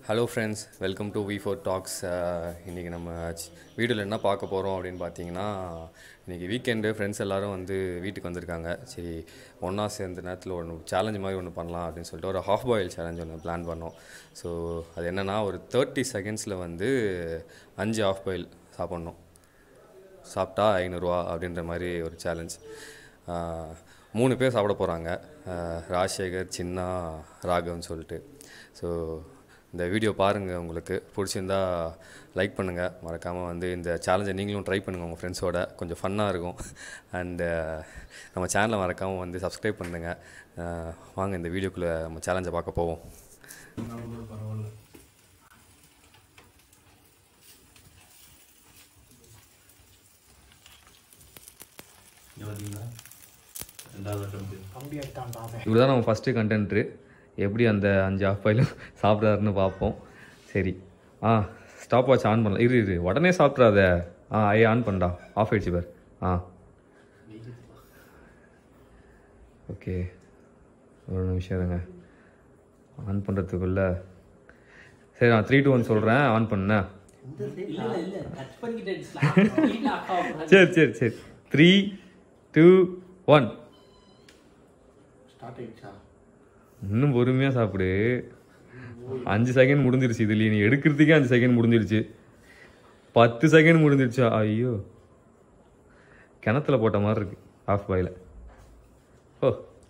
Hello friends welcome to V four talks இன்றைக்கி நம்ம வீடியோவில் என்ன பார்க்க போகிறோம் அப்படின்னு பார்த்தீங்கன்னா இன்றைக்கி வீக்கெண்டு ஃப்ரெண்ட்ஸ் எல்லோரும் வந்து வீட்டுக்கு வந்திருக்காங்க சரி ஒன்றா சேர்ந்த நேரத்தில் ஒன்று சேலஞ்ச் மாதிரி ஒன்று பண்ணலாம் அப்படின்னு சொல்லிட்டு ஒரு ஹாஃப் பாயில் சேலஞ்ச் ஒன்று பிளான் பண்ணோம் ஸோ அது என்னென்னா ஒரு தேர்ட்டி செகண்ட்ஸில் வந்து அஞ்சு ஹாஃப் பாயில் சாப்பிட்ணும் சாப்பிட்டா ஐநூறுரூவா அப்படின்ற மாதிரி ஒரு சேலஞ்ச் மூணு பேர் சாப்பிட போகிறாங்க ராஜசேகர் சின்னா ராகவன் சொல்லிட்டு ஸோ இந்த வீடியோ பாருங்கள் உங்களுக்கு பிடிச்சிருந்தா லைக் பண்ணுங்கள் மறக்காமல் வந்து இந்த சேலஞ்சை நீங்களும் ட்ரை பண்ணுங்கள் உங்கள் ஃப்ரெண்ட்ஸோட கொஞ்சம் ஃபன்னாக இருக்கும் அண்டு நம்ம சேனலை மறக்காமல் வந்து சப்ஸ்கிரைப் பண்ணுங்கள் வாங்க இந்த வீடியோக்குள்ளே நம்ம சேலஞ்சை பார்க்க போவோம் இங்க பார்த்தீங்களா ரெண்டாவது attempt. கம்பி எடுத்தான் பாப்பேன் இவர் தான் நம்ம ஃபஸ்ட்டு கண்டென்ட்ரு எப்படி அந்த அஞ்சு ஆஃப் பாயிலும் சாப்பிட்றாருன்னு பார்ப்போம் சரி ஆ ஸ்டாப் வாட்ச் ஆன் பண்ணலாம் இரு இரு உடனே சாப்பிட்றாத ஆ ஐ ஆன் பண்ணடா ஆஃப் ஆயிடுச்சு பார் ஆ ஓகே ஒரு நிமிஷம் இருங்க ஆன் பண்ணுறதுக்குள்ள சரி நான் த்ரீ டூ ஒன் சொல்கிறேன் ஆன் பண்ணேன் சரி சரி சரி த்ரீ டூ ஒன் ஸ்டார்ட் ஆயிடுச்சா இன்னும் பொறுமையாக சாப்பிடு அஞ்சு செகண்ட் முடிஞ்சிருச்சு இதுல நீ எடுக்கிறதுக்கே அஞ்சு செகண்ட் முடிஞ்சிருச்சு பத்து செகண்ட் முடிஞ்சிருச்சா ஐயோ கிணத்துல போட்ட மாதிரி இருக்கு ஆஃப் பாயில் ஓ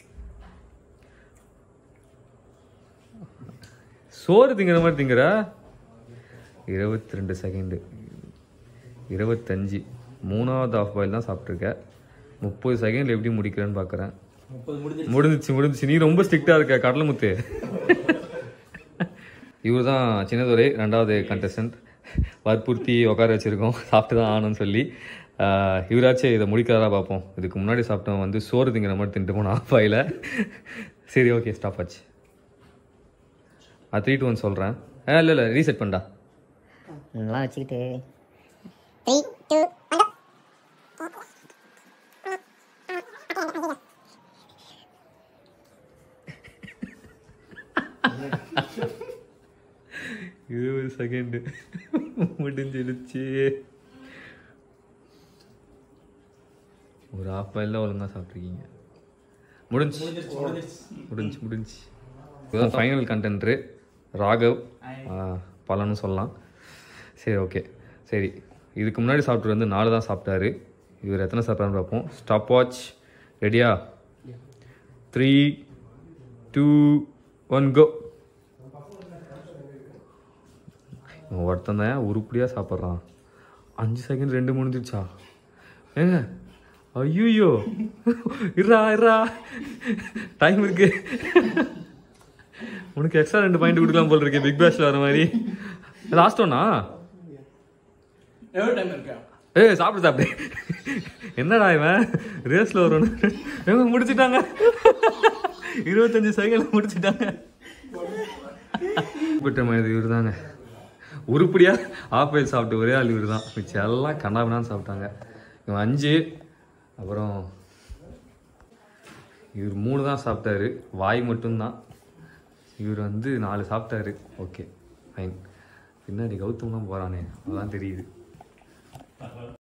சோறு திங்கிற மாதிரி திங்கிற இருபத்தி ரெண்டு செகண்டு இருபத்தஞ்சு மூணாவது ஆஃப் பாயில் தான் சாப்பிட்ருக்க முப்பது செகண்ட் எப்படி முடிக்கிறேன்னு பார்க்குறேன் முடிஞ்சிச்சு முடிஞ்சிச்சு நீ ரொம்ப ஸ்ட்ரிக்டா இருக்க கடலமுத்து இவர் தான் சின்னதுரை ரெண்டாவது கண்டஸ்டன்ட் வற்புறுத்தி உட்கார வச்சிருக்கோம் சாப்பிட்டு தான் ஆகணும்னு சொல்லி ஆஹ், இவராச்சும் இதை முடிக்கிறாரா பார்ப்போம் இதுக்கு முன்னாடி சாப்பிட்டவன் வந்து சோறு திங்கிற மாதிரி தின்ட்டு போன ஆஃப் ஆயில் சரி ஓகே ஸ்டாப் ஆச்சு த்ரீ டூ ஒன் சொல்கிறேன் இல்லை இல்லை ரீசெட் பண்ணடா இதெல்லாம் வச்சுக்கிட்டு இருபது செகண்டு முடிஞ்சிடுச்சு ஒரு ஆஃப் பாயில் ஒழுங்காக சாப்பிட்ருக்கீங்க முடிஞ்சு முடிஞ்சு முடிஞ்சு இதுதான் ஃபைனல் கண்டென்ட்ரு ராகவ் ஆ, பலன்னு சொல்லலாம் சரி ஓகே சரி இதுக்கு முன்னாடி சாப்பிட்டு வந்து நாலு தான் சாப்பிட்டாரு இவர் எத்தனை சாப்பிட்றான்னு பார்ப்போம் ஸ்டாப் வாட்ச் ரெடியா த்ரீ டூ ஒன் கோ இவன் ஒருத்தன் தான் உருப்படியாக சாப்பிட்றான் அஞ்சு செகண்ட் ரெண்டு முடிஞ்சிருச்சா ஏங்க ஐயோ இருடா இருடா டைம் இருக்கு உனக்கு எக்ஸ்ட்ரா ரெண்டு பாயிண்ட் கொடுக்கலாம் போல் இருக்கு பிக் பேஷ்ல வர மாதிரி லாஸ்ட் ஒன்னா எவ்வளோ டைம் இருக்கா ஏய் சாப்பிடு சாப்பிடு என்னடா இவன் ரேஸ்ல வரணும் இவங்க முடிச்சிட்டாங்க இருபத்தஞ்சு செகண்ட் முடிச்சிட்டாங்க கூப்பிட்ட மாதிரி இவர் தாங்க உருப்படியா ஆஃப் ஆயில் சாப்பிட்டு ஒரே ஆள் இவர் தான் மிச்சம் எல்லாம் கண்ணாபினான்னு சாப்பிட்டாங்க இவன் அஞ்சு அப்புறம் இவர் மூணு தான் சாப்பிட்டாரு வாய் மட்டும்தான் இவர் வந்து நாலு சாப்பிட்டாரு ஓகே ஃபைன் பின்னாடி கௌதம் தான் போகிறானே அதான் தெரியுது